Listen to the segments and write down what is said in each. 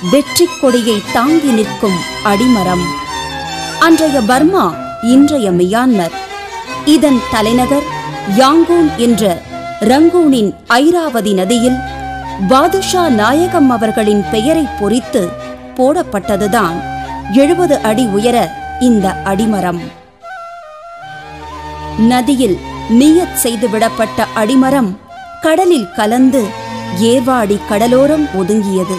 வெற்றிக் கொடியை தாங்கி நிற்கும் அடிமரம் அன்றைய பர்மா இன்றைய மியான்மர் இதன் தலைநகர் யாங்கூன் என்ற ரங்கூனின் ஐராவதி நதியில் பாதுஷா நாயகம் அவர்களின் பெயரை பொறித்து போடப்பட்டதுதான் எழுபது அடி உயர இந்த அடிமரம் நதியில் நீயத் செய்து விடப்பட்ட அடிமரம் கடலில் கலந்து ஏர்வாடி கடலோரம் ஒதுங்கியது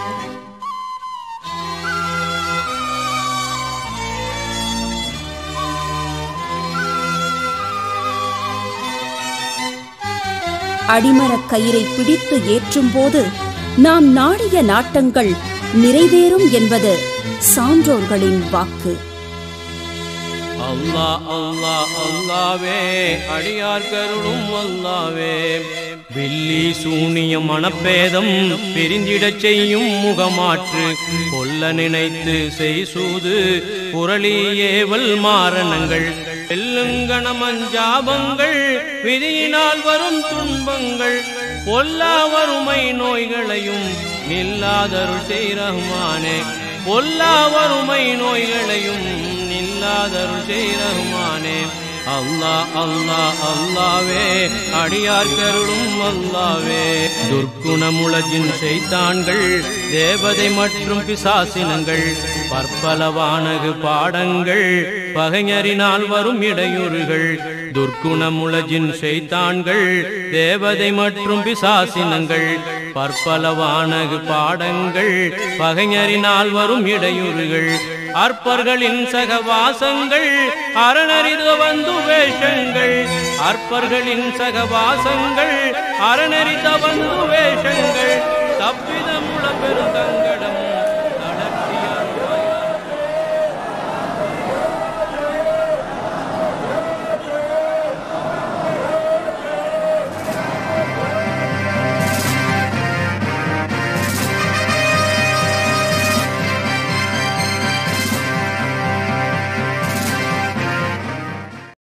அடிமரக் கயிறை பிடித்து ஏற்றும்போது நாம் நாடிய நாட்டங்கள் நிறைவேறும் என்பது சான்றோர்களின் வாக்கு அல்லா அல்லா அல்லாவே அடியார் கருளும் அல்லாவே வில்லி சூனிய மனப்பேதம் பிரிந்திடச் செய்யும் முகமாற்று கொல்ல நினைத்து செய்சூது புரளி ஏவல் மாரணங்கள் வெல்லுங்கண மஞ்சாபங்கள் விதியினால் வரும் துன்பங்கள் பொல்லா வறுமை நோய்களையும் நில்லாதருள் செய் ரஹ்மானே பொல்லா வறுமை நோய்களையும் நில்லாதருள் செய் ரஹ்மானே அல்லாஹ் அல்லாஹ் அல்லாவே அடியார் கருளும் அல்லாவே துர்க்குணமுளஜின் செய்தான்கள் தேவதை மற்றும் பிசாசினங்கள் பற்பலவானகு பாடங்கள் பகைஞரினால் வரும் இடையூறுகள் துர்க்குணமுளஜின் செய்தான்கள் தேவதை மற்றும் பிசாசினங்கள் பற்பலவானகு பாடங்கள் பகைஞரினால் வரும் இடையூறுகள் அற்பர்களின் சகவாசங்கள் அரணறித வந்து வேஷங்கள் அற்பர்களின் சகவாசங்கள் அரணறித வந்து வேஷங்கள் தப்பிதமுள பெரும்